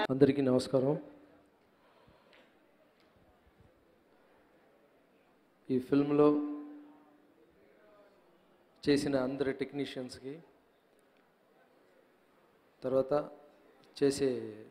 అందరికీ నమస్కారం ఈ ఫిల్మ్లో చేసిన అందరి టెక్నీషియన్స్కి తర్వాత చేసే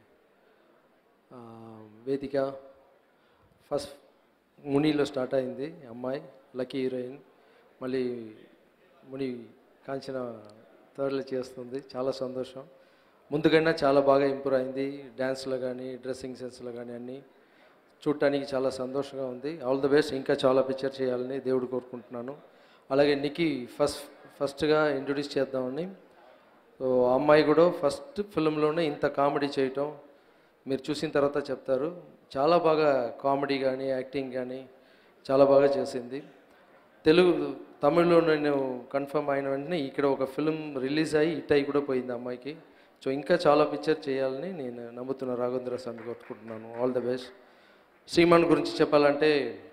ఆ, వేదిక ఫస్ట్ మునిలో స్టార్ట్ అయింది అమ్మాయి లక్కీ హీరోయిన్ మళ్ళీ ముని కాంచన థర్డ్లో చేస్తుంది చాలా సంతోషం ముందుకన్నా చాలా బాగా ఇంప్రూవ్ అయింది డ్యాన్స్లో కానీ డ్రెస్సింగ్ సెన్స్లో కానీ అన్నీ చూడటానికి చాలా సంతోషంగా ఉంది ఆల్ ద బెస్ట్ ఇంకా చాలా పిక్చర్ చేయాలని దేవుడు కోరుకుంటున్నాను అలాగే నికి ఫస్ట్ ఫస్ట్గా ఇంట్రొడ్యూస్ చేద్దామని సో ఆ అమ్మాయి కూడా ఫస్ట్ ఫిల్మ్లోనే ఇంత కామెడీ చేయటం మీరు చూసిన తర్వాత చెప్తారు చాలా బాగా కామెడీ కానీ యాక్టింగ్ కానీ చాలా బాగా చేసింది తెలుగు తమిళ్లో నేను కన్ఫర్మ్ అయిన వెంటనే ఇక్కడ ఒక ఫిల్మ్ రిలీజ్ అయ్యి హిట్ అయ్యి కూడా పోయింది అమ్మాయికి సో ఇంకా చాలా పిక్చర్ చేయాలని నేను నమ్ముతున్న రాఘవేంద్ర స్వామి కొట్టుకుంటున్నాను ఆల్ ద బెస్ట్ శ్రీమాన్ గురించి చెప్పాలంటే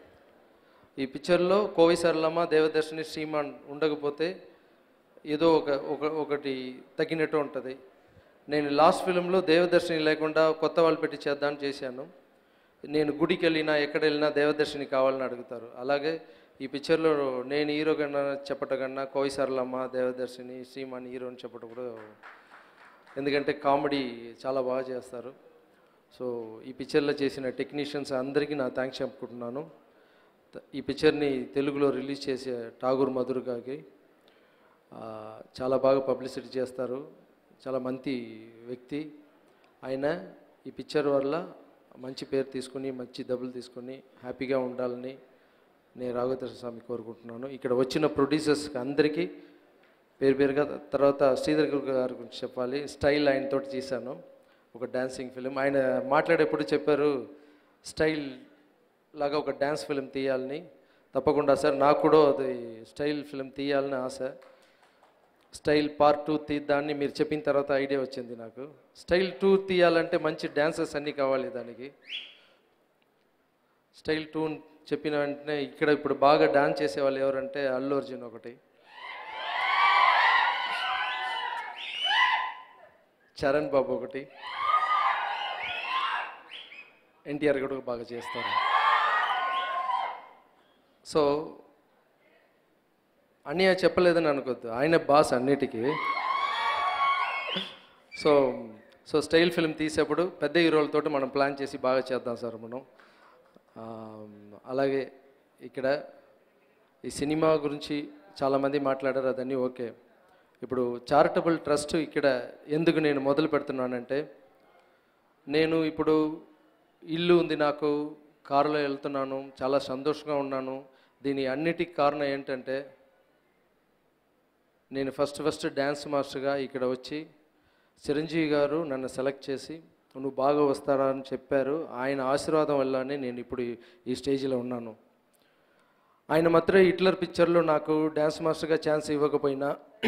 ఈ పిక్చర్లో కోవి సరళమ్మ దేవదర్శిని శ్రీమాన్ ఉండకపోతే ఏదో ఒక ఒక ఒకటి తగ్గినట్టు ఉంటుంది నేను లాస్ట్ ఫిలింలో దేవదర్శిని లేకుండా కొత్త వాళ్ళు పెట్టి చేద్దామని చేశాను నేను గుడికి వెళ్ళినా ఎక్కడ వెళ్ళినా దేవదర్శిని కావాలని అడుగుతారు అలాగే ఈ పిక్చర్లో నేను హీరో కన్నా చెప్పటం కన్నా కోవి సరళమ్మ దేవదర్శిని శ్రీమాన్ హీరో అని చెప్పడం కూడా ఎందుకంటే కామెడీ చాలా బాగా చేస్తారు సో ఈ పిక్చర్లో చేసిన టెక్నీషియన్స్ అందరికీ నా థ్యాంక్స్ చెప్పుకుంటున్నాను త- ఈ పిక్చర్ని తెలుగులో రిలీజ్ చేసే ఠాగూర్ మధుర్ గారికి ఆ, చాలా బాగా పబ్లిసిటీ చేస్తారు చాలా మంచి వ్యక్తి ఆయన ఈ పిక్చర్ వల్ల మంచి పేరు తీసుకుని మంచి డబ్బులు తీసుకుని హ్యాపీగా ఉండాలని నేను రాఘవేంద్ర స్వామి కోరుకుంటున్నాను ఇక్కడ వచ్చిన ప్రొడ్యూసర్స్కి అందరికీ పేరు పేరుగా తర్వాత శ్రీధర్ గురు గారి గురించి చెప్పాలి స్టైల్ ఆయనతోటి చేశాను ఒక డాన్సింగ్ ఫిలిం ఆయన మాట్లాడేప్పుడు చెప్పారు స్టైల్ లాగా ఒక డ్యాన్స్ ఫిలిం తీయాలని తప్పకుండా సార్ నాకు కూడా అది స్టైల్ ఫిలిం తీయాలని ఆశ స్టైల్ పార్ట్ టూ తీద్దాన్ని మీరు చెప్పిన తర్వాత ఐడియా వచ్చింది నాకు స్టైల్ టూ తీయాలంటే మంచి డాన్సర్స్ అన్నీ కావాలి దానికి స్టైల్ టూ చెప్పిన వెంటనే ఇక్కడ ఇప్పుడు బాగా డాన్స్ చేసేవాళ్ళు ఎవరంటే అల్లు అర్జున్ ఒకటి చరణ్ బాబు ఒకటి ఎన్టీఆర్ కూడా బాగా చేస్తారు సో అన్నీ చెప్పలేదని అనుకోద్దు ఆయన బాస్ అన్నిటికీ సో సో స్టైల్ ఫిల్మ్ తీసేప్పుడు పెద్ద హీరోలతోటి మనం ప్లాన్ చేసి బాగా చేద్దాం సార్ మనం ఆ, అలాగే ఇక్కడ ఈ సినిమా గురించి చాలామంది మాట్లాడారు అదన్నీ ఓకే ఇప్పుడు చారిటబుల్ ట్రస్ట్ ఇక్కడ ఎందుకు నేను మొదలు పెడుతున్నానంటే నేను ఇప్పుడు ఇల్లు ఉంది నాకు కారులో వెళ్తున్నాను చాలా సంతోషంగా ఉన్నాను దీని అన్నిటికి కారణం ఏంటంటే నేను ఫస్ట్ ఫస్ట్ డ్యాన్స్ మాస్టర్గా ఇక్కడ వచ్చి చిరంజీవి గారు నన్ను సెలెక్ట్ చేసి నువ్వు బాగా వస్తారా అని చెప్పారు ఆయన ఆశీర్వాదం వల్లనే నేను ఇప్పుడు ఈ- ఈ స్టేజ్లో ఉన్నాను ఆయన మాత్రం హిట్లర్ పిక్చర్లో నాకు డ్యాన్స్ మాస్టర్గా ఛాన్స్ ఇవ్వకపోయినా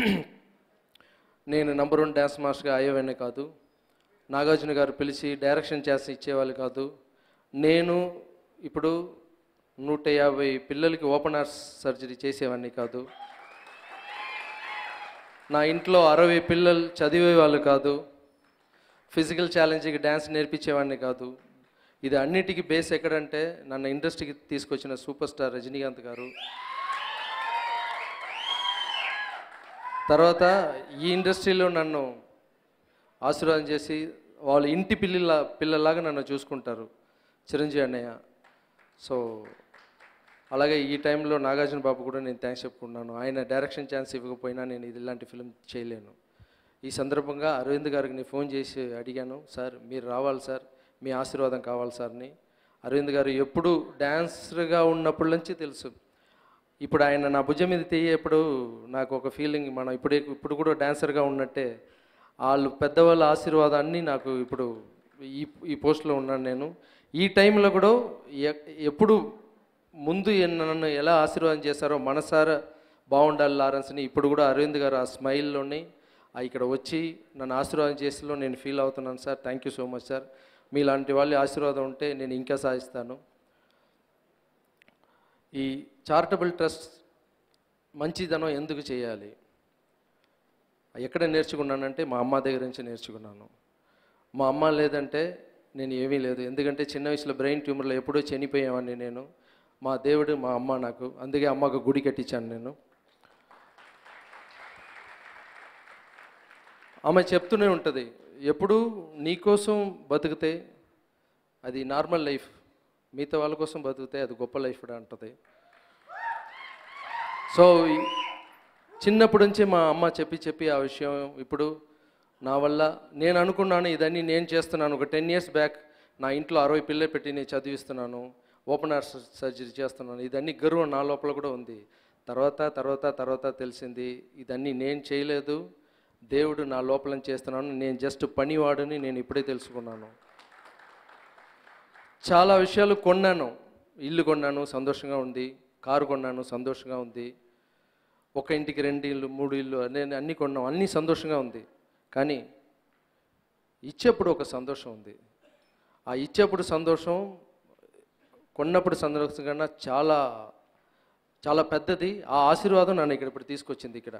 నేను నంబర్ వన్ డ్యాన్స్ మాస్టర్గా అయ్యేవాడిని కాదు నాగార్జున గారు పిలిచి డైరెక్షన్ ఛాన్స్ ఇచ్చేవాళ్ళు కాదు నేను ఇప్పుడు నూట యాభై పిల్లలకి ఓపెన్ హార్ట్ సర్జరీ చేసేవాడిని కాదు నా ఇంట్లో అరవై పిల్లలు చదివే వాళ్ళు కాదు ఫిజికల్ ఛాలెంజ్కి డ్యాన్స్ నేర్పించేవాడిని కాదు ఇది అన్నిటికీ బేస్ ఎక్కడంటే నన్ను ఇండస్ట్రీకి తీసుకొచ్చిన సూపర్ స్టార్ రజనీకాంత్ గారు తర్వాత ఈ ఇండస్ట్రీలో నన్ను ఆశీర్వాదం చేసి వాళ్ళ ఇంటి పిల్లల పిల్లలాగా నన్ను చూసుకుంటారు చిరంజీవి అన్నయ్య సో అలాగే ఈ టైంలో నాగార్జున బాబు కూడా నేను థ్యాంక్స్ చెప్పుకుంటున్నాను ఆయన డైరెక్షన్ ఛాన్స్ ఇవ్వకపోయినా నేను ఇది ఇలాంటి ఫిలిం చేయలేను ఈ సందర్భంగా అరవింద్ గారికి నేను ఫోన్ చేసి అడిగాను సార్ మీరు రావాలి సార్ మీ ఆశీర్వాదం కావాలి సార్ని అరవింద్ గారు ఎప్పుడు డాన్సర్గా ఉన్నప్పటి నుంచి తెలుసు ఇప్పుడు ఆయన నా భుజం మీద తీయేప్పుడు నాకు ఒక ఫీలింగ్ మనం ఇప్పుడే ఇప్పుడు కూడా డాన్సర్గా ఉన్నట్టే వాళ్ళు పెద్దవాళ్ళ ఆశీర్వాదాన్ని నాకు ఇప్పుడు ఈ ఈ పోస్ట్లో ఉన్నాను నేను ఈ టైంలో కూడా ఎ- ఎప్పుడు ముందు ఎన్- నన్ను ఎలా ఆశీర్వాదం చేశారో మనసారా బాగుండాలి లారెన్స్ని ఇప్పుడు కూడా అరవింద్ గారు ఆ స్మైల్లోని ఆ ఇక్కడ వచ్చి నన్ను ఆశీర్వాదం చేసేలో నేను ఫీల్ అవుతున్నాను sir thank you so much sir మీలాంటి వాళ్ళ ఆశీర్వాదం ఉంటే నేను ఇంకా సాధిస్తాను ఈ చారిటబుల్ ట్రస్ట్ మంచిదనం ఎందుకు చేయాలి ఎక్కడ నేర్చుకున్నానంటే మా అమ్మ దగ్గర నుంచి నేర్చుకున్నాను మా అమ్మ లేదంటే నేను ఏమీ లేదు ఎందుకంటే చిన్న వయసులో బ్రెయిన్ ట్యూమర్లో ఎప్పుడో చనిపోయామని నేను మా దేవుడు మా అమ్మ నాకు అందుకే అమ్మకు గుడి కట్టించాను నేను ఆమె చెప్తూనే ఉంటుంది ఎప్పుడు నీకోసం బతికితే అది నార్మల్ లైఫ్ మిగతా వాళ్ళ కోసం బతికితే అది గొప్ప లైఫ్ కూడా అంటుంది సో ఈ- చిన్నప్పటి నుంచి మా అమ్మ చెప్పి చెప్పి ఆ విషయం ఇప్పుడు నా వల్ల నేను అనుకున్నాను ఇదన్నీ నేను చేస్తున్నాను ఒక టెన్ ఇయర్స్ బ్యాక్ నా ఇంట్లో అరవై పిల్లలు పెట్టి నేను చదివిస్తున్నాను ఓపెన్ హార్ట్ సర్జరీ చేస్తున్నాను ఇదన్నీ గర్వం నా లోపల కూడా ఉంది తర్వాత తర్వాత తర్వాత తెలిసింది ఇదన్నీ నేను చేయలేదు దేవుడు నా లోపల చేస్తున్నాను నేను జస్ట్ పనివాడిని నేను ఇప్పుడే తెలుసుకున్నాను చాలా విషయాలు కొన్నాను ఇల్లు కొన్నాను సంతోషంగా ఉంది కారు కొన్నాను సంతోషంగా ఉంది ఒక ఇంటికి రెండు ఇల్లు మూడు ఇల్లు నేను అన్నీ కొన్నాం అన్నీ సంతోషంగా ఉంది కానీ ఇచ్చేప్పుడు ఒక సంతోషం ఉంది ఆ ఇచ్చేప్పుడు సంతోషం కొన్నప్పుడు సంతోషం కన్నా చాలా చాలా పెద్దది ఆ ఆశీర్వాదం నన్ను ఇక్కడ ఇప్పుడు తీసుకొచ్చింది ఇక్కడ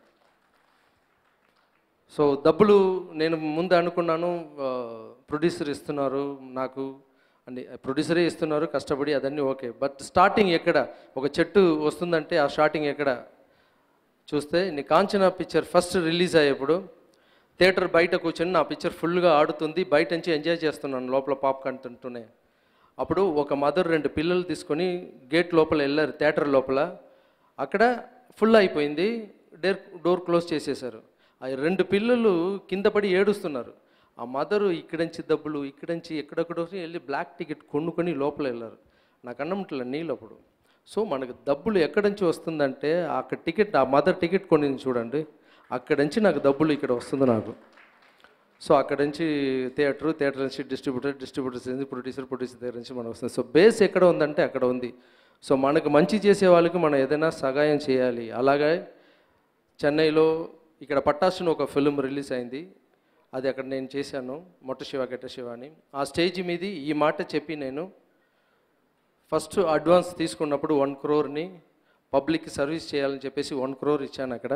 సో డబ్బులు నేను ముందు అనుకున్నాను ప్రొడ్యూసర్ ఇస్తున్నారు నాకు అని ప్రొడ్యూసరే ఇస్తున్నారు కష్టపడి అదన్నీ ఓకే బట్ స్టార్టింగ్ ఎక్కడ ఒక చెట్టు వస్తుందంటే ఆ స్టార్టింగ్ ఎక్కడ చూస్తే నీ కాంచనా పిక్చర్ ఫస్ట్ రిలీజ్ అయ్యేప్పుడు థియేటర్ బయట కూర్చొని నా పిక్చర్ ఫుల్గా ఆడుతుంది బయట నుంచి ఎంజాయ్ చేస్తున్నాను లోపల పాప్కార్న్ తింటూనే అప్పుడు ఒక మదర్ రెండు పిల్లలు తీసుకొని గేట్ లోపల వెళ్ళారు థియేటర్ లోపల అక్కడ ఫుల్ అయిపోయింది డేర్ డోర్ క్లోజ్ చేసేశారు ఆ రెండు పిల్లలు కింద పడి ఏడుస్తున్నారు ఆ మదరు ఇక్కడి నుంచి డబ్బులు ఇక్కడి నుంచి ఎక్కడెక్కడో వెళ్ళి బ్లాక్ టికెట్ కొనుక్కొని లోపల వెళ్ళారు నాకు అన్నమట్ల నీళ్ళు అప్పుడు సో మనకు డబ్బులు ఎక్కడి నుంచి వస్తుందంటే అక్కడ టికెట్ ఆ మదర్ టికెట్ కొనింది చూడండి అక్కడి నుంచి నాకు డబ్బులు ఇక్కడ వస్తుంది నాకు సో అక్కడ నుంచి థియేటర్ థియేటర్ నుంచి డిస్ట్రిబ్యూటర్ డిస్ట్రిబ్యూటర్స్ నుంచి ప్రొడ్యూసర్ ప్రొడ్యూసర్ దగ్గర నుంచి మనకు వస్తుంది సో బేస్ ఎక్కడ ఉందంటే అక్కడ ఉంది సో మనకు మంచి చేసే వాళ్ళకి మనం ఏదైనా సహాయం చేయాలి అలాగే చెన్నైలో ఇక్కడ పట్టాసుని ఒక ఫిల్మ్ రిలీజ్ అయింది అది అక్కడ నేను చేశాను మొట్ట శివ గెట్ట శివ అని ఆ స్టేజ్ మీది ఈ మాట చెప్పి నేను ఫస్ట్ అడ్వాన్స్ తీసుకున్నప్పుడు వన్ క్రోర్ని పబ్లిక్కి సర్వీస్ చేయాలని చెప్పేసి వన్ క్రోర్ ఇచ్చాను అక్కడ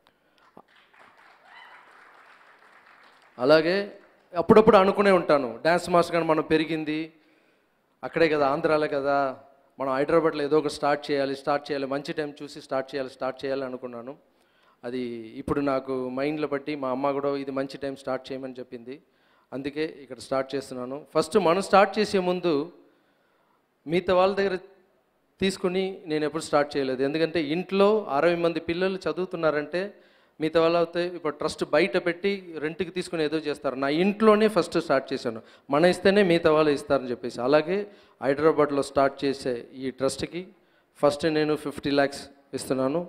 అలాగే అప్పుడప్పుడు అనుకునే ఉంటాను డ్యాన్స్ మాస్టర్ కానీ మనం పెరిగింది అక్కడే కదా ఆంధ్రాలే కదా మనం హైదరాబాద్లో ఏదో ఒకటి స్టార్ట్ చేయాలి స్టార్ట్ చేయాలి మంచి టైం చూసి స్టార్ట్ చేయాలి స్టార్ట్ చేయాలి అనుకున్నాను అది ఇప్పుడు నాకు మైండ్లో బట్టి మా అమ్మ కూడా ఇది మంచి టైం స్టార్ట్ చేయమని చెప్పింది అందుకే ఇక్కడ స్టార్ట్ చేస్తున్నాను ఫస్ట్ మనం స్టార్ట్ చేసే ముందు మిగతా వాళ్ళ దగ్గర తీసుకుని నేను ఎప్పుడు స్టార్ట్ చేయలేదు ఎందుకంటే ఇంట్లో అరవై మంది పిల్లలు చదువుతున్నారంటే మిగతా వాళ్ళు అయితే ఇప్పుడు ట్రస్ట్ బయట పెట్టి రెంట్కి తీసుకుని ఏదో చేస్తారు నా ఇంట్లోనే ఫస్ట్ స్టార్ట్ చేశాను మన ఇస్తేనే మిగతా వాళ్ళు ఇస్తారని చెప్పేసి అలాగే హైదరాబాద్లో స్టార్ట్ చేసే ఈ ట్రస్ట్కి ఫస్ట్ నేను ఫిఫ్టీ ల్యాక్స్ ఇస్తున్నాను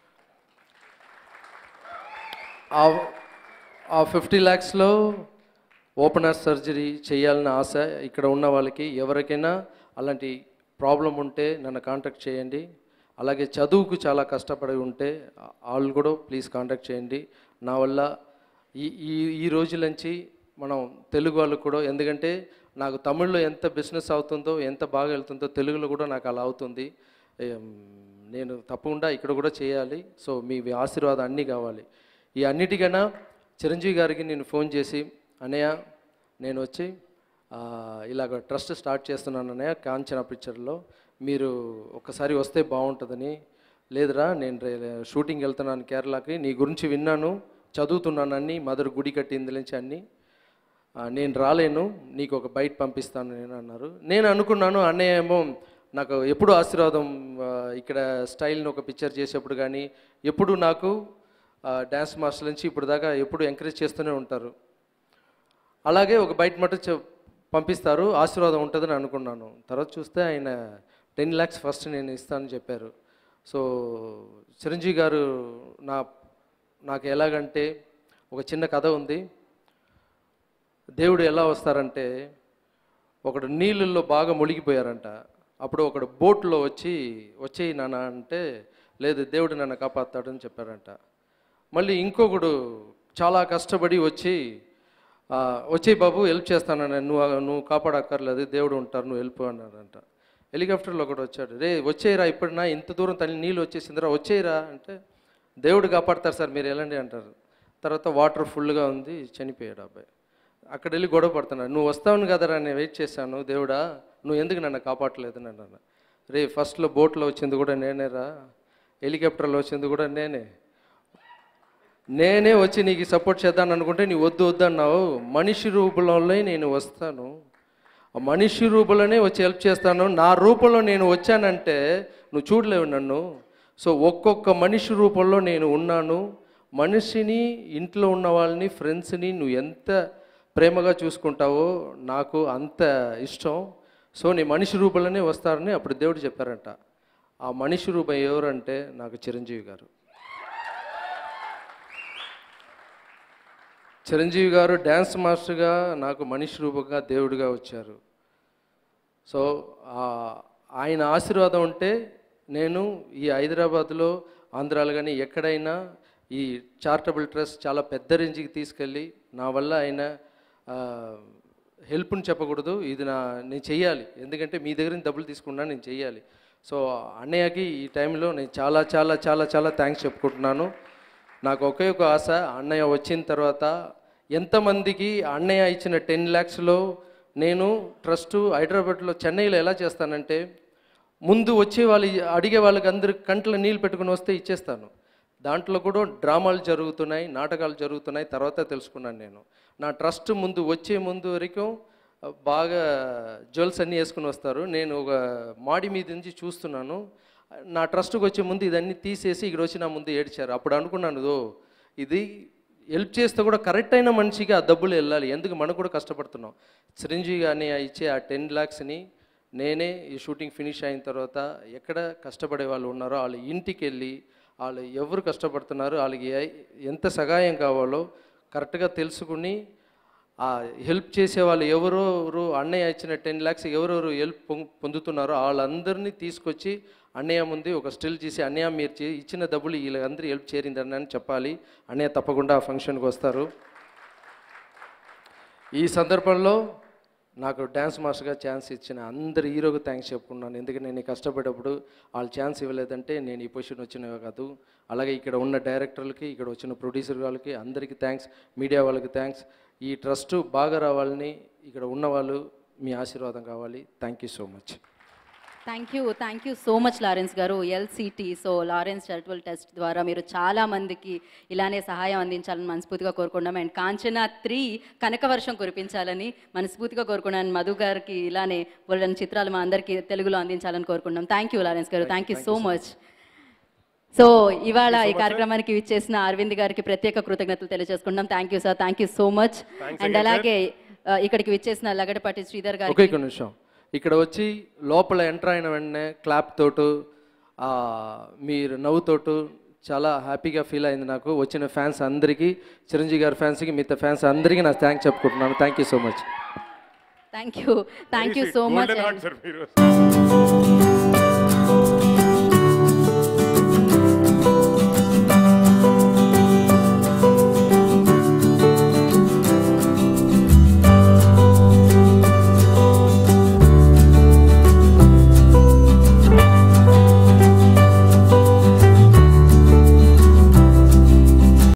ఆ- ఆ ఫిఫ్టీ ల్యాక్స్లో ఓపెనర్ సర్జరీ చేయాలని ఆశ ఇక్కడ ఉన్న వాళ్ళకి ఎవరికైనా అలాంటి ప్రాబ్లం ఉంటే నన్ను కాంటాక్ట్ చేయండి అలాగే చదువుకు చాలా కష్టపడి ఉంటే ఆ- వాళ్ళు కూడా ప్లీజ్ కాంటాక్ట్ చేయండి నా వల్ల ఈ ఈ ఈ రోజుల నుంచి మనం తెలుగు వాళ్ళు కూడా ఎందుకంటే నాకు తమిళ్లో ఎంత బిజినెస్ అవుతుందో ఎంత బాగా వెళ్తుందో తెలుగులో కూడా నాకు అలా అవుతుంది ఏం, నేను తప్పకుండా ఇక్కడ కూడా చేయాలి సో మీ ఆశీర్వాదం అన్నీ కావాలి ఈ అన్నిటికన్నా చిరంజీవి గారికి నేను ఫోన్ చేసి అన్నయ్య నేను వచ్చి ఆ, ఇలాగ ట్రస్ట్ స్టార్ట్ చేస్తున్నాను అన్నయ్య కాంచన పిక్చర్లో మీరు ఒక్కసారి వస్తే బాగుంటుందని లేదురా నేను రే షూటింగ్ వెళ్తున్నాను కేరళకి నీ గురించి విన్నాను చదువుతున్నాను అన్ని మదర్ గుడి కట్టింది నుంచి అన్నీ ఆ, నేను రాలేను నీకు ఒక బయట పంపిస్తాను నేను అన్నారు నేను అనుకున్నాను అన్నయ్య ఏమో నాకు ఎప్పుడు ఆశీర్వాదం ఆ, ఇక్కడ స్టైల్ని ఒక పిక్చర్ చేసేప్పుడు కానీ ఎప్పుడు నాకు డ్యాన్స్ మాస్టర్ నుంచి ఇప్పుడు దాకా ఎప్పుడు ఎంకరేజ్ చేస్తూనే ఉంటారు అలాగే ఒక బయట మటు చె- పంపిస్తారు ఆశీర్వాదం ఉంటుందని అనుకున్నాను తర్వాత చూస్తే ఆయన టెన్ ల్యాక్స్ ఫస్ట్ నేను ఇస్తానని చెప్పారు సో చిరంజీవి గారు నా నాకు ఎలాగంటే ఒక చిన్న కథ ఉంది దేవుడు ఎలా వస్తారంటే ఒకడు నీళ్ళల్లో బాగా మునిగిపోయారంట అప్పుడు ఒకడు బోట్లో వచ్చి వచ్చేయి నాన్న అంటే లేదు దేవుడు నన్ను కాపాస్తాడని చెప్పారంట మళ్ళీ ఇంకొకడు చాలా కష్టపడి వచ్చి "ఆ, వచ్చేయి బాబు హెల్ప్ చేస్తాను నువ్వు నువ్వు కాపాడక్కర్లేదు దేవుడు ఉంటారు నువ్వు వెళ్ళిపో అన్నారంట హెలికాప్టర్లో ఒకడు వచ్చాడు రే వచ్చేయరా ఇప్పుడునా ఇంత దూరం తల్లి నీళ్ళు వచ్చేసిందిరా వచ్చేయరా అంటే దేవుడు కాపాడతారు సార్ మీరు వెళ్ళండి అంటారు తర్వాత వాటర్ ఫుల్గా ఉంది చనిపోయాడు అబ్బాయి అక్కడ వెళ్ళి గొడవ పడుతున్నాడు నువ్వు వస్తావును కదరా నేను వెయిట్ చేశాను దేవుడా నువ్వు ఎందుకు నన్ను కాపాడలేదు అని అన్నాను రే ఫస్ట్లో బోట్లో వచ్చింది కూడా నేనేరా హెలికాప్టర్లో వచ్చింది కూడా నేనే నేనే వచ్చి నీకు సపోర్ట్ చేద్దాను అనుకుంటే నీ వద్దు వద్దు అన్నావు మనిషి రూపంలో నేను వస్తాను ఆ మనిషి రూపంలోనే వచ్చి హెల్ప్ చేస్తాను నా రూపంలో నేను వచ్చానంటే నువ్వు చూడలేవు నన్ను సో ఒక్కొక్క మనిషి రూపంలో నేను ఉన్నాను మనిషిని ఇంట్లో ఉన్న వాళ్ళని ఫ్రెండ్స్ని నువ్వు ఎంత ప్రేమగా చూసుకుంటావో నాకు అంత ఇష్టం సో నీ మనిషి రూపంలోనే వస్తారని అప్పుడు దేవుడు చెప్పారంట ఆ మనిషి రూపం ఎవరంటే నాకు చిరంజీవి గారు చిరంజీవి గారు డ్యాన్స్ మాస్టర్గా నాకు మనిషి రూపంగా దేవుడిగా వచ్చారు సో ఆ- ఆయన ఆశీర్వాదం ఉంటే నేను ఈ హైదరాబాద్లో ఆంధ్రాలో కానీ ఎక్కడైనా ఈ చారిటబుల్ ట్రస్ట్ చాలా పెద్ద రేంజ్కి తీసుకెళ్ళి నా వల్ల ఆయన ఆ, హెల్ప్ని చెప్పకూడదు ఇది నా నేను చెయ్యాలి ఎందుకంటే మీ దగ్గర నుంచి డబ్బులు తీసుకున్నా నేను చెయ్యాలి సో అన్నయ్యకి ఈ టైంలో నేను చాలా చాలా చాలా చాలా థ్యాంక్స్ చెప్పుకుంటున్నాను నాకు ఒకే ఒక ఆశ అన్నయ్య వచ్చిన తర్వాత ఎంతమందికి అన్నయ్య ఇచ్చిన టెన్ ల్యాక్స్లో నేను ట్రస్ట్ హైదరాబాద్లో చెన్నైలో ఎలా చేస్తానంటే ముందు వచ్చే వాళ్ళు అడిగే వాళ్ళకి అందరు కంట్లో నీళ్ళు పెట్టుకుని వస్తే ఇచ్చేస్తాను దాంట్లో కూడా డ్రామాలు జరుగుతున్నాయి నాటకాలు జరుగుతున్నాయి తర్వాత తెలుసుకున్నాను నేను నా ట్రస్ట్ ముందు వచ్చే ముందు వరకు బాగా జ్యువెల్స్ అన్నీ వేసుకుని వస్తారు నేను ఒక మాడి మీద నుంచి చూస్తున్నాను నా ట్రస్ట్కి వచ్చే ముందు ఇదన్నీ తీసేసి ఇక్కడ వచ్చి నా ముందు ఏడ్చారు అప్పుడు అనుకున్నాను "ఓ, ఇది హెల్ప్ చేస్తే కూడా కరెక్ట్ అయిన మనిషికి ఆ డబ్బులు వెళ్ళాలి ఎందుకు మనం కూడా కష్టపడుతున్నాం చిరంజీవి గారిని ఇచ్చే ఆ టెన్ ల్యాక్స్ని నేనే ఈ షూటింగ్ ఫినిష్ అయిన తర్వాత ఎక్కడ కష్టపడే వాళ్ళు ఉన్నారో వాళ్ళ ఇంటికి వెళ్ళి వాళ్ళు ఎవరు కష్టపడుతున్నారు వాళ్ళకి ఏ- ఎంత సహాయం కావాలో కరెక్ట్గా తెలుసుకుని ఆ హెల్ప్ చేసే వాళ్ళు ఎవరెవరు అన్నయ్య ఇచ్చిన టెన్ ల్యాక్స్ ఎవరెవరు హెల్ప్ పొం- పొందుతున్నారో వాళ్ళందరినీ తీసుకొచ్చి అన్నయ్య ముందు ఒక స్టిల్ చేసి అన్నయ్య మీరు చే- ఇచ్చిన డబ్బులు వీళ్ళందరూ హెల్ప్ చేరిందని అని చెప్పాలి అన్నయ్య తప్పకుండా ఆ ఫంక్షన్కి వస్తారు ఈ సందర్భంలో నాకు డ్యాన్స్ మాస్టర్గా ఛాన్స్ ఇచ్చిన అందరు హీరోకి థ్యాంక్స్ చెప్పుకున్నాను ఎందుకంటే నేను కష్టపడేటప్పుడు వాళ్ళు ఛాన్స్ ఇవ్వలేదంటే నేను ఈ పొజిషన్ వచ్చినవి కాదు అలాగే ఇక్కడ ఉన్న డైరెక్టర్లకి ఇక్కడ వచ్చిన ప్రొడ్యూసర్ వాళ్ళకి అందరికీ థ్యాంక్స్ మీడియా వాళ్ళకి థ్యాంక్స్ ఈ ట్రస్ట్ బాగా రావాలని ఇక్కడ ఉన్న వాళ్ళు మీ ఆశీర్వాదం కావాలి thank you so much thank you thank you so much Lawrence garu LCT so Lawrence charitable trust ద్వారా మీరు చాలా మందికి ఇలానే సహాయం అందించాలని మనస్ఫూర్తిగా కోరుకున్నాం అండ్ కాంచనా త్రీ కనకవర్షం కురిపించాలని మనస్ఫూర్తిగా కోరుకున్నాను మధు గారికి ఇలానే వాళ్ళ చిత్రాలు మా అందరికీ తెలుగులో అందించాలని కోరుకున్నాం thank you Lawrence garu thank you so much so ఇవాళ ఈ కార్యక్రమానికి విచ్చేసిన అరవింద్ గారికి ప్రత్యేక కృతజ్ఞతలు తెలియజేసుకుంటున్నాం thank you sir thank you so much and అలాగే ఆ, ఇక్కడికి విచ్చేసిన లగడపాటి శ్రీధర్ గారికి ఒకే ఒక నిమిషం ఇక్కడ వచ్చి లోపల ఎంటర్ అయిన వెంటనే క్లాప్ తోటు ఆ, మీరు నవ్వుతోటు చాలా హ్యాపీగా ఫీల్ అయింది నాకు వచ్చిన ఫ్యాన్స్ అందరికీ చిరంజీవి గారి ఫ్యాన్స్కి మిగతా ఫ్యాన్స్ అందరికీ నాకు థ్యాంక్స్ చెప్పుకుంటున్నాను thank you so much thank you thank you so much golden heart sir మీరు